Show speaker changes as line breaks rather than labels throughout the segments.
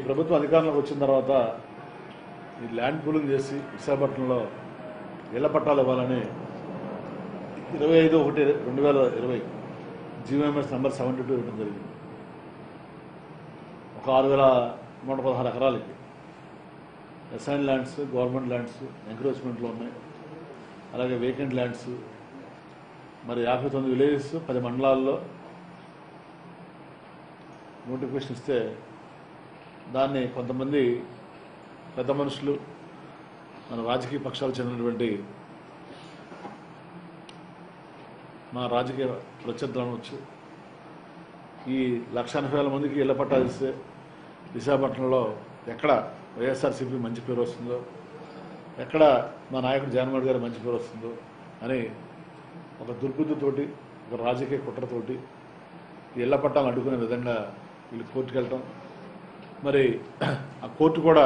ప్రభుత్వం అధికారంలోకి వచ్చిన తర్వాత ఈ ల్యాండ్ పూలింగ్ చేసి విశాఖపట్నంలో ఇళ్ల పట్టాలు ఇవ్వాలని ఇరవై ఐదు ఒకటి రెండు వేల ఇరవై జీవోఎంఎస్ నెంబర్ సెవెంటీ టూ ఇవ్వడం జరిగింది ఒక ఆరు వేల నూట పదహారు ఎకరాలకి అసైన్ ల్యాండ్స్ గవర్నమెంట్ ల్యాండ్స్ ఎంక్రోచ్మెంట్లో ఉన్నాయి అలాగే వేకెంట్ ల్యాండ్స్ మరి యాభై తొమ్మిది విలేజెస్ పది మండలాల్లో నోటిఫికేషన్ ఇస్తే దాన్ని కొంతమంది పెద్ద మనుషులు మన రాజకీయ పక్షాలు చెందినటువంటి మా రాజకీయ ప్రత్యర్థులు అనవచ్చు ఈ లక్ష ఎనభై వేల మందికి ఇళ్ల పట్టాలు ఇస్తే విశాఖపట్నంలో ఎక్కడ వైఎస్ఆర్సీపీ మంచి పేరు వస్తుందో ఎక్కడ మా నాయకుడు జగన్మోహన్ రెడ్డి గారు మంచి పేరు వస్తుందో అని ఒక దుర్బుద్ధితోటి ఒక రాజకీయ కుట్రతోటి ఈ ఇళ్ల పట్టాలను అడ్డుకునే విధంగా వీళ్ళు కోర్టుకు వెళ్ళటం మరి ఆ కోర్టు కూడా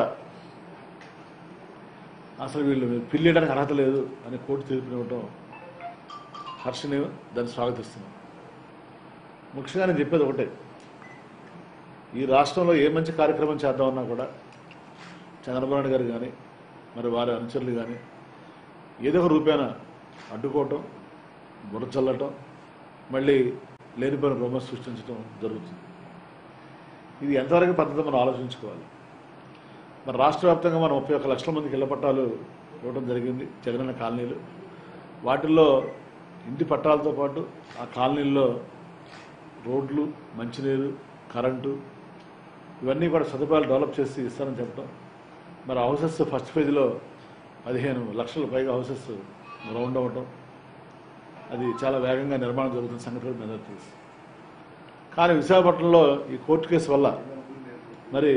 అసలు వీళ్ళు పిల్లేయడానికి అర్హత లేదు అని కోర్టు తీర్పునివ్వటం హర్షణీయం దాన్ని స్వాగతిస్తున్నాం ముఖ్యంగా నేను చెప్పేది ఒకటే ఈ రాష్ట్రంలో ఏ మంచి కార్యక్రమం చేద్దామన్నా కూడా చంద్రబాబు నాయుడు గారు కానీ మరి వారి అనుచరులు కానీ ఏదో ఒక రూపేణ అడ్డుకోవటం బుర్ర చల్లటం మళ్ళీ లేనిపోయిన రూమర్స్ సృష్టించడం జరుగుతుంది ఇది ఎంతవరకు పద్ధతి మనం ఆలోచించుకోవాలి మరి రాష్ట్ర వ్యాప్తంగా మనం ముప్పై ఒక్క లక్షల మందికి ఇళ్ల పట్టాలు ఇవ్వడం జరిగింది జగనన్న కాలనీలు వాటిల్లో ఇంటి పట్టాలతో పాటు ఆ కాలనీల్లో రోడ్లు మంచినీరు కరెంటు ఇవన్నీ కూడా సదుపాయాలు డెవలప్ చేసి ఇస్తారని చెప్పడం మరి హౌసెస్ ఫస్ట్ ఫేజ్లో పదిహేను లక్షల పైగా హౌసెస్ రౌండ్ అవ్వటం అది చాలా వేగంగా నిర్మాణం జరుగుతున్న సంగతి కూడా మీ అందరికీ తెలుసు కానీ విశాఖపట్నంలో ఈ కోర్టు కేసు వల్ల మరి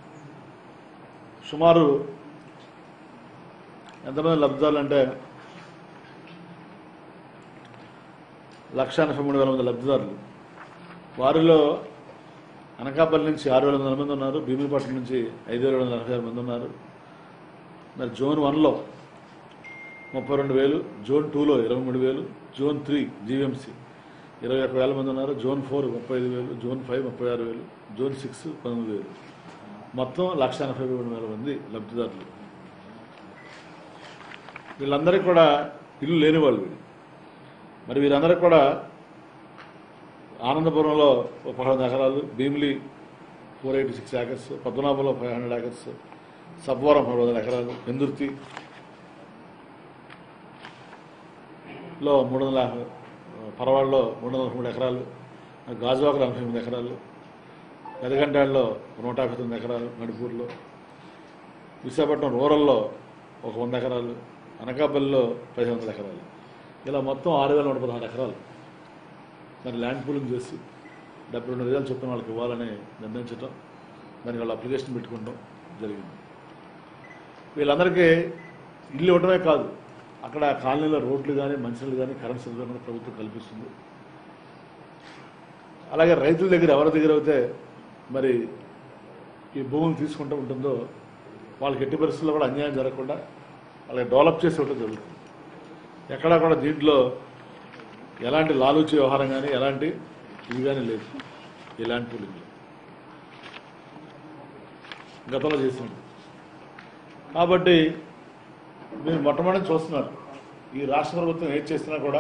సుమారు ఎంతమంది లబ్ధిదారులు అంటే లక్ష ఎనభై మూడు వేల మంది లబ్ధిదారులు వారిలో అనకాపల్లి నుంచి ఆరు వేల వందల మంది ఉన్నారు భీమిలిపట్నం నుంచి ఐదు వేల వందల ఎనభై ఆరు మంది ఉన్నారు మరి జోన్ వన్లో ముప్పై రెండు వేలు జోన్ టూలో ఇరవై మూడు వేలు జోన్ త్రీ జీవీఎంసీ ఇరవై ఒక్క వేల మంది ఉన్నారు జోన్ ఫోర్ ముప్పై ఐదు వేలు జోన్ ఫైవ్ ముప్పై ఆరు వేలు జోన్ సిక్స్ పంతొమ్మిది వేలు మొత్తం లక్ష ఎనభై మూడు వేల మంది లబ్ధిదారులు వీళ్ళందరికీ కూడా ఇల్లు లేని వాళ్ళు వీళ్ళు మరి వీరందరికీ కూడా ఆనందపురంలో ఒక పదహారు ఎకరాలు Bheemili four eighty six acres పద్మనాభంలో ఫైవ్ హండ్రెడ్ ఏకర్స్ సబ్వరం మూడు వందల ఎకరాలు పెందుర్తి లో మూడు వందల యాభై పరవాడలో మూడు వందల మూడు ఎకరాలు గాజువాకలో నలభై ఎనిమిది ఎకరాలు పెదగంటాడులో నూట యాభై తొమ్మిది ఎకరాలు నడుపూర్లో విశాఖపట్నం రూరల్లో ఒక వంద ఎకరాలు అనకాపల్లిలో పదిహేను వందల ఎకరాలు ఇలా మొత్తం ఆరు వేల నూట పదహారు ఎకరాలు మరి ల్యాండ్ పూలింగ్ చేసి డెబ్బై రెండు వేలు చొప్పున వాళ్ళకి ఇవ్వాలని నిర్ణయించడం దానికి వాళ్ళు అప్లికేషన్ పెట్టుకోవడం జరిగింది వీళ్ళందరికీ ఇల్లు ఇవ్వడమే కాదు అక్కడ కాలనీలో రోడ్లు కానీ మంచినీళ్ళు కానీ కరెంట్ సదుపాయం కూడా ప్రభుత్వం కల్పిస్తుంది అలాగే రైతుల దగ్గర ఎవరి దగ్గర అయితే మరి ఈ భూములు తీసుకుంటూ ఉంటుందో వాళ్ళకి ఎట్టి పరిస్థితుల్లో కూడా అన్యాయం జరగకుండా వాళ్ళకి డెవలప్ చేసి ఇవ్వడం జరుగుతుంది ఎక్కడా కూడా దీంట్లో ఎలాంటి లాలూచి వ్యవహారం కానీ ఎలాంటి ఇది కానీ లేదు ఇలాంటి పూలింగ్ గతంలో చేసింది కాబట్టి మీరు మొట్టమొదటి చూస్తున్నారు ఈ రాష్ట్ర ప్రభుత్వం ఏది చేసినా కూడా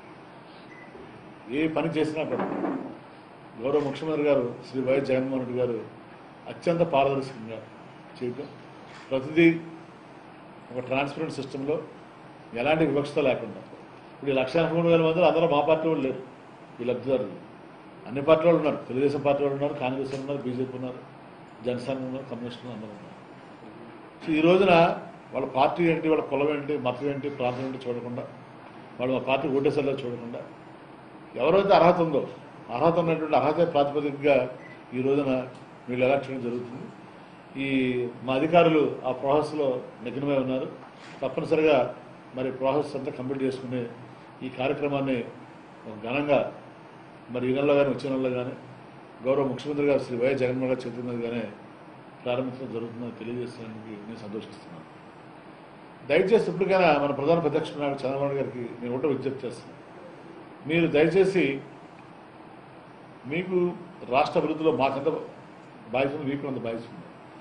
ఏ పని చేసినా కూడా గౌరవ ముఖ్యమంత్రి గారు శ్రీ వైఎస్ జగన్మోహన్ రెడ్డి గారు అత్యంత పారదర్శకంగా చేయటం ప్రతిదీ ఒక ట్రాన్స్పరెంట్ సిస్టంలో ఎలాంటి వివక్షత లేకుండా ఇప్పుడు ఈ లక్ష ఎనభై మూడు వేల మందిలో అందరూ మా పార్టీ వాళ్ళు లేరు ఈ లబ్ధిదారులు అన్ని పార్టీ వాళ్ళు ఉన్నారు తెలుగుదేశం పార్టీ వాళ్ళు ఉన్నారు కాంగ్రెస్ వాళ్ళు ఉన్నారు బీజేపీ ఉన్నారు జనసేన ఉన్నారు కమ్యూనిస్ట్ ఉన్నారు అందరూ ఉన్నారు సో ఈ రోజున వాళ్ళ పార్టీ ఏంటి వాళ్ళ కులం ఏంటి మతం ఏంటి ప్రాంతం ఏంటి చూడకుండా వాళ్ళు మా పార్టీ ఓటేసరిలో చూడకుండా ఎవరైతే అర్హత ఉందో అర్హత ఉన్నటువంటి అర్హత ప్రాతిపదికగా ఈ రోజున వీళ్ళు ఎలక్షన్ జరుగుతుంది ఈ మా అధికారులు ఆ ప్రాసెస్లో నిఘనమై ఉన్నారు తప్పనిసరిగా మరి ప్రాసెస్ అంతా కంప్లీట్ చేసుకుని ఈ కార్యక్రమాన్ని ఒక ఘనంగా మరి ఈ నెలలో కానీ వచ్చే నెలలో కానీ గౌరవ ముఖ్యమంత్రి గారు శ్రీ వైఎస్ జగన్మోహన్ గారు చేతుల మీదుగానే ప్రారంభించడం జరుగుతుందని తెలియజేస్తున్నందుకు నేను సంతోషిస్తున్నాను దయచేసి ఇప్పటికైనా మన ప్రధాన ప్రత్యక్ష నాయకుడు చంద్రబాబు నాయుడు గారికి నేను ఒకటే విజ్ఞప్తి చేస్తున్నాను మీరు దయచేసి మీకు రాష్ట్ర అభివృద్ధిలో మాకంత బాధ్యత ఉంది మీకు అంత బాధ్యత ఉంది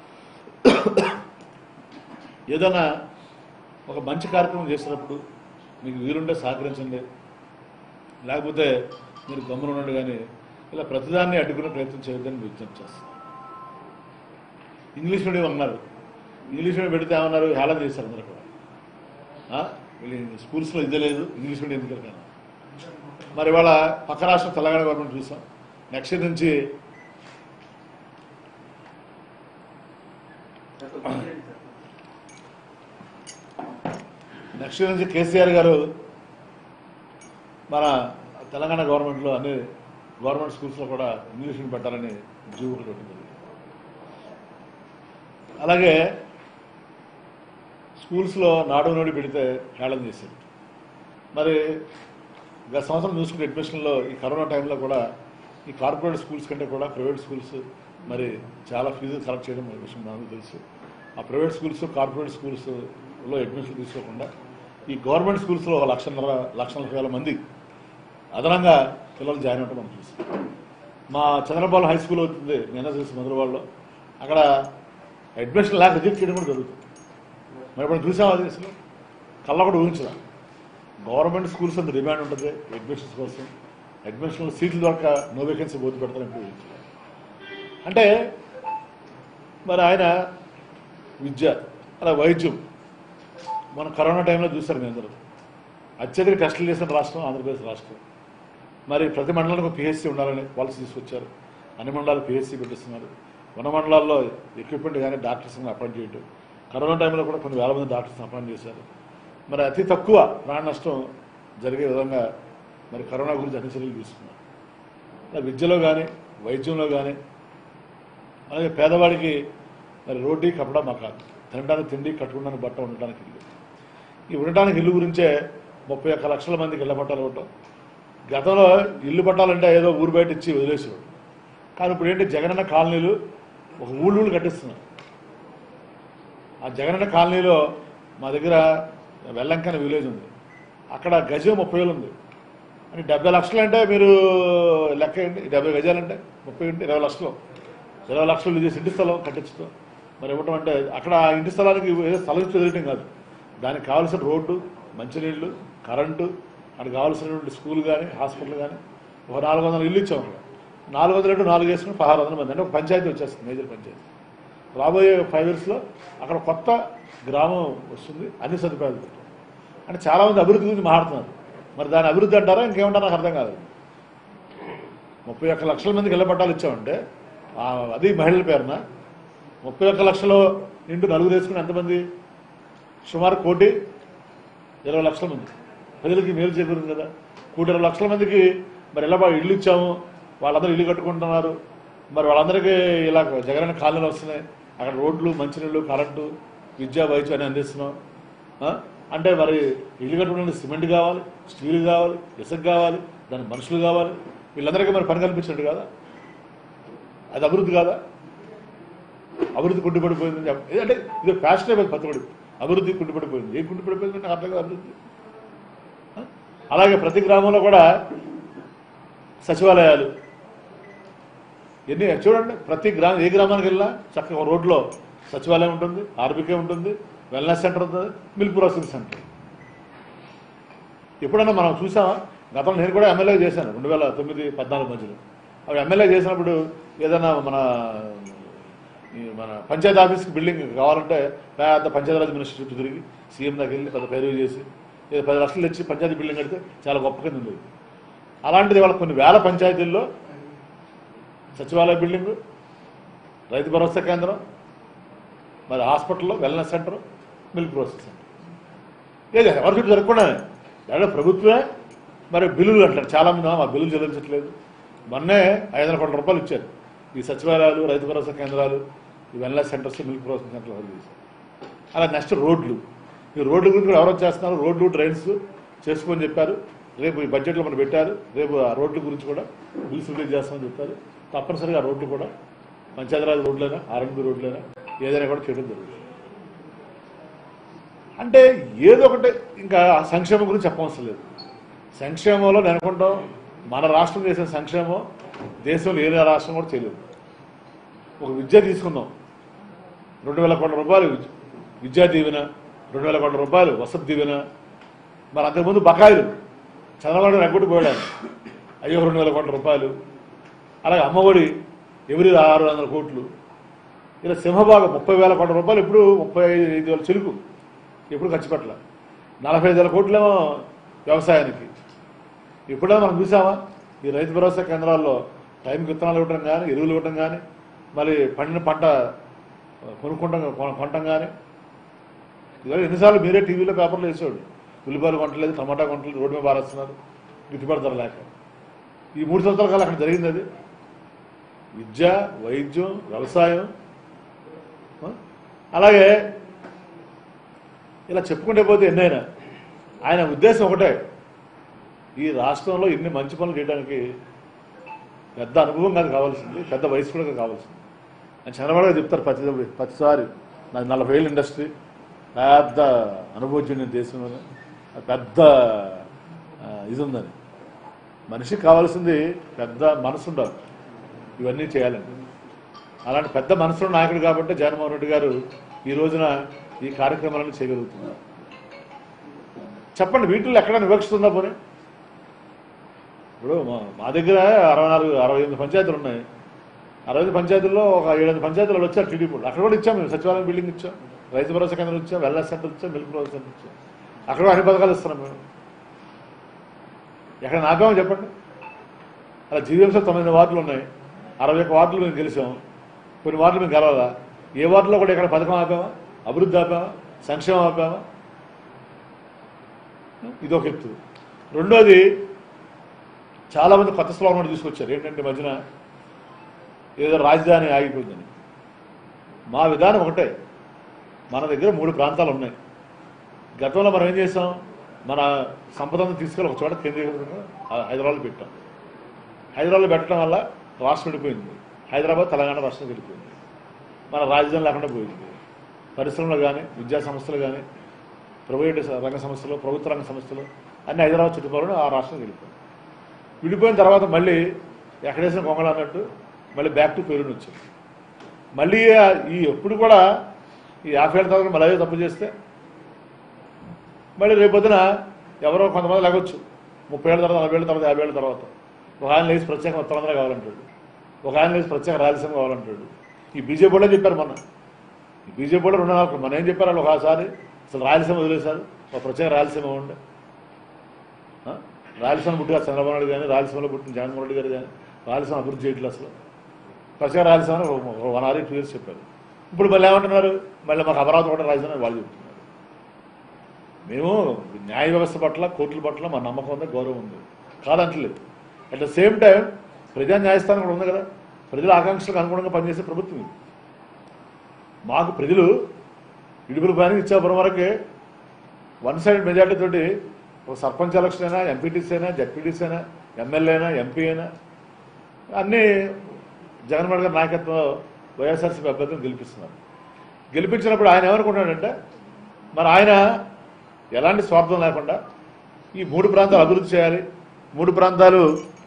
ఏదైనా ఒక మంచి కార్యక్రమం చేసినప్పుడు మీకు వీలుంటే సహకరించండి లేకపోతే మీరు గమ్మున ఉండండి కానీ ఇలా ప్రతిదాన్ని అడ్డుకునే ప్రయత్నం చేయొద్దని విజ్ఞప్తి చేస్తాను ఇంగ్లీష్ మీడియం అన్నారు ఇంగ్లీష్ మీడియం పెడితే ఏమన్నారు హేళన చేశారు అందరూ కూడా ఆ? వీళ్ళు స్కూల్స్లో ఇదే లేదు ఇంగ్లీష్ మీడియం ఎందుకు కానీ మరి ఇవాళ పక్క రాష్ట్రం తెలంగాణ గవర్నమెంట్ చూసాం నెక్స్ట్ ఇయర్ నుంచి నెక్స్ట్ ఇయర్ నుంచి కేసీఆర్ గారు మన తెలంగాణ గవర్నమెంట్లో అన్ని గవర్నమెంట్ స్కూల్స్లో కూడా ఇంగ్లీష్ని పెట్టాలని జీవోలు పెట్టింది అలాగే స్కూల్స్లో నాడు నోడి పెడితే హేళన చేశారు మరి గత సంవత్సరం చూసుకుంటే అడ్మిషన్లో ఈ కరోనా టైంలో కూడా ఈ కార్పొరేట్ స్కూల్స్ కంటే కూడా ప్రైవేట్ స్కూల్స్ మరి చాలా ఫీజులు కలెక్ట్ చేయడం అనే విషయం నాకు తెలుసు ఆ ప్రైవేట్ స్కూల్స్ కార్పొరేట్ స్కూల్స్లో అడ్మిషన్ తీసుకోకుండా ఈ గవర్నమెంట్ స్కూల్స్లో ఒక లక్షన్నర లక్ష నలభై వేల మంది అదనంగా పిల్లలు జాయిన్ అవ్వడం మనం చూస్తాం మా చంద్రబాబు హై స్కూల్ అవుతుంది నేనే తెలుసు మధురవాడలో అక్కడ అడ్మిషన్ లేక రిజెక్ట్ చేయడం కూడా జరుగుతుంది మరి ఇప్పుడు చూసాం అది అసలు కళ్ళ కూడా ఊహించదా గవర్నమెంట్ స్కూల్స్ అంత డిమాండ్ ఉంటుంది అడ్మిషన్స్ కోసం అడ్మిషన్ సీట్లు దొరక నో వేకెన్సీ పోతు పెడతారని కూడా ఊహించలేదు అంటే మరి ఆయన విద్య అలా వైద్యం మన కరోనా టైంలో చూశారు మీ అందరూ అత్యధిక టెస్టులు చేసిన రాష్ట్రం ఆంధ్రప్రదేశ్ రాష్ట్రం మరి ప్రతి మండలానికి పిహెచ్సి ఉండాలని పాలసీ తీసుకొచ్చారు అన్ని మండలాలు పిహెచ్సి పెట్టిస్తున్నారు ఉన్న మండలాల్లో ఎక్విప్మెంట్ కానీ డాక్టర్స్ అపాయింట్ చేయడం కరోనా టైంలో కూడా కొన్ని వేల మంది డాక్టర్స్ అపాయింట్ చేశారు మరి అతి తక్కువ ప్రాణ నష్టం జరిగే విధంగా మరి కరోనా గురించి అన్ని చర్యలు తీసుకున్నారు అలా విద్యలో కానీ వైద్యంలో కానీ అలాగే పేదవాడికి మరి రోటీ కప్పడా మకాన్ తినడానికి తిండి కట్టుకోవడానికి బట్ట ఉండడానికి ఇల్లు ఈ ఉండడానికి ఇల్లు గురించే ముప్పై ఒక్క లక్షల మందికి ఇళ్ల పట్టాలు ఇవ్వటం గతంలో ఇల్లు పట్టాలంటే ఏదో ఊరు బయట ఇచ్చి వదిలేసేవాడు కానీ ఇప్పుడు ఏంటి జగనన్న కాలనీలు ఒక ఊళ్ళు ఊళ్ళు కట్టిస్తున్నారు ఆ జగనన్న కాలనీలో మా దగ్గర వెల్లంకన విలేజ్ ఉంది అక్కడ గజం ముప్పై వేలు ఉంది అని డెబ్బై లక్షలు అంటే మీరు లెక్క ఏంటి డెబ్బై గజాలంటే ముప్పై ఏంటి ఇరవై లక్షలు ఇరవై లక్షలు చేసి ఇంటి స్థలం కట్టించడం మరి ఇవ్వటం అంటే అక్కడ ఆ ఇంటి స్థలానికి ఏదో స్థలం ఇచ్చి వదిలేయటం కాదు దానికి కావాల్సిన రోడ్డు మంచినీళ్ళు కరెంటు అక్కడ కావాల్సినటువంటి స్కూల్ కానీ హాస్పిటల్ కానీ ఒక నాలుగు వందల ఇల్లు ఇచ్చాం అక్కడ నాలుగు వందల రెండు నాలుగు వేసుకుని పదహారు వందల మంది అంటే ఒక పంచాయతీ వచ్చేస్తుంది మేజర్ పంచాయతీ రాబోయే ఫైవ్ ఇయర్స్లో అక్కడ కొత్త గ్రామం వస్తుంది అన్ని సదుపాయాలు పెట్టాం అంటే చాలామంది అభివృద్ధి గురించి మాట్లాడుతున్నారు మరి దాని అభివృద్ధి అంటారా ఇంకేమంటారా నాకు అర్థం కాదు ముప్పై ఒక్క లక్షల మందికి ఇళ్ల పట్టాలు ఇచ్చామంటే ఆ, అది మహిళల పేరున ముప్పై ఒక్క లక్షలు ఇంటూ నలుగురు వేసుకుని ఎంతమంది సుమారు కోటి ఇరవై లక్షల మంది ప్రజలకి మేలు చేకూరింది కదా కోటి ఇరవై లక్షల మందికి మరి ఇలా బా- ఇల్లు ఇచ్చాము వాళ్ళందరూ ఇల్లు కట్టుకుంటున్నారు మరి వాళ్ళందరికీ ఇలా జగనన్న కాలనీలు వస్తున్నాయి అక్కడ రోడ్లు మంచినీళ్ళు కరెంటు విద్యా వైద్యం అని అందిస్తున్నాం ఆ? అంటే మరి ఇల్లు కట్టుకోవడానికి సిమెంట్ కావాలి స్టీల్ కావాలి ఇసుక కావాలి దానికి మనుషులు కావాలి వీళ్ళందరికీ మరి పని కల్పించినట్టు కదా అది అభివృద్ధి కాదా అభివృద్ధి కుంటుపడిపోయింది అని చెప్ప- అంటే ఇది ఫ్యాషనబుల్ పద్ధతి అభివృద్ధి కుంటుపడిపోయింది ఏ కుంటుపడిపోయింది నాకు అర్థం కాదు అభివృద్ధి ఆ? అలాగే ప్రతి గ్రామంలో కూడా సచివాలయాలు ఎన్ని చూడండి ప్రతి గ్రామం ఏ గ్రామానికి వెళ్ళినా చక్కగా ఒక రోడ్లో సచివాలయం ఉంటుంది ఆర్బీకే ఉంటుంది వెల్నెస్ సెంటర్ ఉంటుంది మిల్క్ ప్రాసెసింగ్ సెంటర్ ఎప్పుడన్నా మనం చూసామా గతంలో నేను కూడా ఎమ్మెల్యే చేశాను రెండు వేల తొమ్మిది పద్నాలుగు మధ్యలో అవి ఎమ్మెల్యే చేసినప్పుడు ఏదైనా మన ఈ మన పంచాయతీ ఆఫీస్కి బిల్డింగ్ కావాలంటే పెద్ద పంచాయతీరాజ్ మినిస్టర్ చుట్టూ తిరిగి సీఎం దగ్గర వెళ్ళి పెద్ద పేరు చేసి ఏదో పది లక్షలు తెచ్చి పంచాయతీ బిల్డింగ్ కడితే చాలా గొప్ప కింద ఉండేది అలాంటిది వాళ్ళ కొన్ని వేల పంచాయతీల్లో సచివాలయ బిల్డింగు రైతు భరోసా కేంద్రం మరి హాస్పిటల్లో wellness center milk process center లేదు ఎవరి చుట్టూ జరగకుండా దాంట్లో ప్రభుత్వమే మరి బిల్లులు అంటారు చాలా మంది మా బిల్లులు చెల్లించట్లేదు మొన్నే ఐదు వందల కోట్ల రూపాయలు ఇచ్చారు ఈ సచివాలయాలు రైతు భరోసా కేంద్రాలు ఈ వెల్నెస్ సెంటర్స్ మిల్క్ ప్రాసెసింగ్ సెంటర్లు ఎవరు చేశారు అలా నెక్స్ట్ రోడ్లు ఈ రోడ్ల గురించి కూడా ఎవరో చేస్తున్నారు రోడ్లు డ్రైన్స్ చేసుకోని చెప్పారు రేపు ఈ బడ్జెట్లో మనం పెట్టారు రేపు ఆ రోడ్ల గురించి కూడా బిల్స్ రిలీజ్ చేస్తామని చెప్పారు తప్పనిసరిగా ఆ రోడ్లు కూడా పంచాయతీరాజ్ రోడ్లైనా ఆర్ఎండ్బి రోడ్లైనా ఏదైనా కూడా చేయడం జరుగుతుంది అంటే ఏదో ఒకటి ఇంకా సంక్షేమం గురించి చెప్పవలసిన లేదు సంక్షేమంలో నేను అనుకుంటాం మన రాష్ట్రం చేసిన సంక్షేమం దేశంలో ఏ రాష్ట్రం కూడా చేయలేదు ఒక విద్య తీసుకుందాం రెండు వేల కోట్ల రూపాయలు విద్య- విద్యా దీవెన రెండు వేల కోట్ల రూపాయలు వసతి దీవెన మరి అంతకుముందు బకాయిలు చంద్రబాబు నాయుడు ఎగ్గొట్టి పోయాడు అయ్యో రెండు వేల కోట్ల రూపాయలు అలాగే అమ్మఒడి ఎవరి ఆరు వందల కోట్లు ఇలా సింహభాగం ముప్పై వేల కోట్ల రూపాయలు ఇప్పుడు ముప్పై ఐదు వేల చిలుకు ఎప్పుడు ఖర్చు పెట్టాల నలభై ఐదు వేల కోట్లేమో వ్యవసాయానికి ఎప్పుడైనా మనం చూసామా ఈ రైతు భరోసా కేంద్రాల్లో టైంకి విత్తనాలు ఇవ్వడం కానీ ఎరువులు ఇవ్వడం కానీ మళ్ళీ పండిన పంట కొనుక్కుంటాం కొన- కొనటం కానీ ఇవాళ ఎన్నిసార్లు మీరే టీవీలో పేపర్లో వేసేవాడు ఉల్లిపాయలు కొనట్లేదు టమాటా కొనట్లేదు రోడ్డు మీద పారేస్తున్నారు గిట్టుబాటు ధర లేక ఈ మూడు సంవత్సరాల కాలం అక్కడ జరిగింది అది విద్య వైద్యం వ్యవసాయం ఆ? అలాగే ఇలా చెప్పుకుంటే పోతే ఎన్నైనా ఆయన ఉద్దేశం ఒకటే ఈ రాష్ట్రంలో ఇన్ని మంచి పనులు చేయడానికి పెద్ద అనుభవం కాదు కావాల్సింది పెద్ద వయసు కూడా కావాల్సింది అని చంద్రబాబు గారు చెప్తారు ప్రతి ప్రతిసారి నాది నలభై ఏళ్ళ ఇండస్ట్రీ పెద్ద అనుభవజ్ఞ దేశంలో పెద్ద ఆ, ఇది ఉందని మనిషికి కావాల్సింది పెద్ద మనసు ఉండాలి ఇవన్నీ చేయాలండి అలాంటి పెద్ద మనసులో నాయకుడు కాబట్టి జగన్మోహన్ రెడ్డి గారు ఈ రోజున ఈ కార్యక్రమాలను చేయగలుగుతున్నారు చెప్పండి వీటిల్లో ఎక్కడైనా వివక్షిస్తుందా పోనీ ఇప్పుడు మా- మా దగ్గర అరవై నాలుగు అరవై ఎనిమిది పంచాయతీలు ఉన్నాయి అరవై ఐదు పంచాయతీల్లో ఒక ఏడెనిమిది పంచాయతీలు వాళ్ళు వచ్చారు టీడీపీ వాళ్ళు. అక్కడ కూడా ఇచ్చాం మేము సచివాలయం బిల్డింగ్ ఇచ్చాం రైతు భరోసా కేంద్రం ఇచ్చాం వెల్నెస్ సెంటర్ ఇచ్చాం మిల్క్ భరోసా సెంటర్ ఇచ్చాం అక్కడ కూడా అన్ని పథకాలు ఇస్తున్నాం మేము ఎక్కడ నాపేమో చెప్పండి అలా జీవీఎంసీ తొమ్మిది వార్డులు ఉన్నాయి అరవై ఒక్క వార్డులు మేము గెలిచాం కొన్ని వార్డులు మేము గెలవాలా ఏ వార్డులో కూడా ఇక్కడ పథకం ఆపామా అభివృద్ధి ఆపామా సంక్షేమం ఆపామా ఇది ఒక ఎత్తు రెండోది చాలామంది కొత్త స్లోగన్ తీసుకొచ్చారు ఏంటంటే ఈ మధ్యన ఏదో రాజధాని ఆగిపోయిందని మా విధానం ఒకటే మన దగ్గర మూడు ప్రాంతాలు ఉన్నాయి గతంలో మనం ఏం చేసాం మన సంపదను తీసుకెళ్ళి ఒక చోట కేంద్రీకృతంగా హైదరాబాద్ పెట్టాం హైదరాబాద్ పెట్టడం వల్ల రాష్ట్రం విడిపోయింది హైదరాబాద్ తెలంగాణ రాష్ట్రం వెళ్ళిపోయింది మన రాజధాని లేకుండా పోయింది పరిశ్రమలు కానీ విద్యా సంస్థలు కానీ ప్రైవేట్ రంగ సంస్థలు ప్రభుత్వ రంగ సంస్థలు అన్ని హైదరాబాద్ చుట్టుపక్కల ఆ రాష్ట్రం వెళ్ళిపోయింది విడిపోయిన తర్వాత మళ్ళీ ఎక్కడేసిన కొంగలు అన్నట్టు మళ్ళీ బ్యాక్ టు పేరుని వచ్చింది మళ్ళీ ఆ- ఈ ఎప్పుడు కూడా ఈ యాభై ఏళ్ళ తర్వాత మళ్ళీ అదే తప్పు చేస్తే మళ్ళీ రేపొద్దున ఎవరో కొంతమంది లాగొచ్చు ముప్పై ఏళ్ళ తర్వాత నలభై ఏళ్ళ తర్వాత యాభై ఏళ్ళ తర్వాత ఒక ఆయన లేచి ప్రత్యేక ఉత్తరాంధ్ర కావాలంటాడు ఒక ఆయన లేచి ప్రత్యేక రాయలసీమ కావాలంటాడు ఈ బీజేపీ వాళ్ళే చెప్పారు మొన్న ఈ బీజేపీ వాళ్ళు రెండు నాలుగు మన ఏం చెప్పారు వాళ్ళు ఒకసారి అసలు రాయలసీమ వదిలేశారు ఒక ప్రత్యేక రాయలసీమ ఉండే ఆ? రాయలసీమ పుట్టిన చంద్రబాబు నాయుడు కానీ రాయలసీమలో పుట్టిన జగన్మోహన్ రెడ్డి గారు కానీ రాయలసీమ అభివృద్ధి చేయట్లేదు అసలు ప్రత్యేక రాయలసీమ అని ఒక- ఒక వన్ ఆర్ టూ ఇయర్స్ చెప్పారు ఇప్పుడు మళ్ళీ ఏమంటున్నారు మళ్ళీ మాకు అమరావతి కూడా రాజధాని అని వాళ్ళు చెప్తున్నారు మేము న్యాయ వ్యవస్థ పట్ల కోర్టుల పట్ల మా నమ్మకం ఉంది గౌరవం ఉంది కాదంటలేదు అట్ ద సేమ్ టైం ప్రజా న్యాయస్థానం కూడా ఉంది కదా ప్రజల ఆకాంక్షలకు అనుగుణంగా పనిచేసే ప్రభుత్వం ఇది మాకు ప్రజలు ఇడుపుల పైన ఇచ్చాపురం వరకే వన్ సైడ్ మెజార్టీ తోటి ఒక సర్పంచ్ ఎలక్షన్ అయినా ఎంపీటీసీ అయినా జడ్పీటీసీ అయినా ఎమ్మెల్యే అయినా ఎంపీ అయినా అన్నీ జగన్మోహన్ గారి నాయకత్వం వైఎస్ఆర్సీపీ అభ్యర్థిని గెలిపిస్తున్నారు గెలిపించినప్పుడు ఆయన ఏమనుకుంటున్నాడంటే మరి ఆయన ఎలాంటి స్వార్థం లేకుండా ఈ మూడు ప్రాంతాలు అభివృద్ధి చేయాలి మూడు ప్రాంతాలు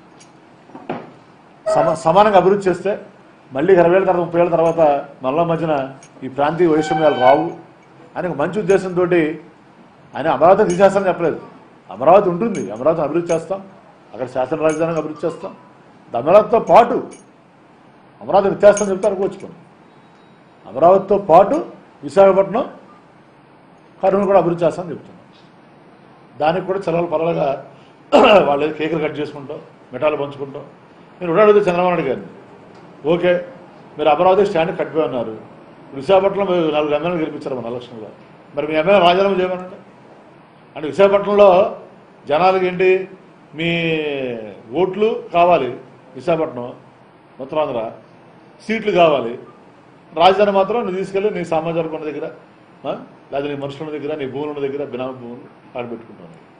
సమ సమానంగా అభివృద్ధి చేస్తే మళ్ళీ ఇరవై ఏళ్ళ తర్వాత ముప్పై ఏళ్ళ తర్వాత మళ్ళా మధ్యన ఈ ప్రాంతీయ వైషమ్యాలు రావు అని ఒక మంచి ఉద్దేశంతో ఆయన అమరావతి తీసేస్తానని చెప్పలేదు అమరావతి ఉంటుంది అమరావతిని అభివృద్ధి చేస్తాం అక్కడ శాసన రాజధానిగా అభివృద్ధి చేస్తాం అమరావతితో పాటు అమరావతి వ్యత్యాసం చెప్తే అనుకోవచ్చుకోండి అమరావతితో పాటు విశాఖపట్నం కర్నూలు కూడా అభివృద్ధి చేస్తామని చెప్తున్నాం దానికి కూడా చలవలు పరవలుగా వాళ్ళు ఏదో కేకులు కట్ చేసుకుంటాం మిఠాలు పంచుకుంటాం నేను కూడా అడిగితే చంద్రబాబు నాయుడు గారిని ఓకే మీరు అమరావతి స్టాండ్ కట్టిపోయి ఉన్నారు విశాఖపట్నంలో మీరు నాలుగు ఎమ్మెల్యేలు గెలిపించారు మన ఎలక్షన్లో మరి మీ ఎమ్మెల్యే రాజీనామా చేయమనండి అంటే విశాఖపట్నంలో జనాలకి ఏంటి మీ ఓట్లు కావాలి విశాఖపట్నం ఉత్తరాంధ్ర సీట్లు కావాలి రాజధాని మాత్రం నువ్వు తీసుకెళ్ళి నీ సామాజిక ఉన్న దగ్గర ఆ? లేదా నీ మనుషుల దగ్గర నీ భూముల దగ్గర బినామీ భూములు ఆడబెట్టుకుంటాను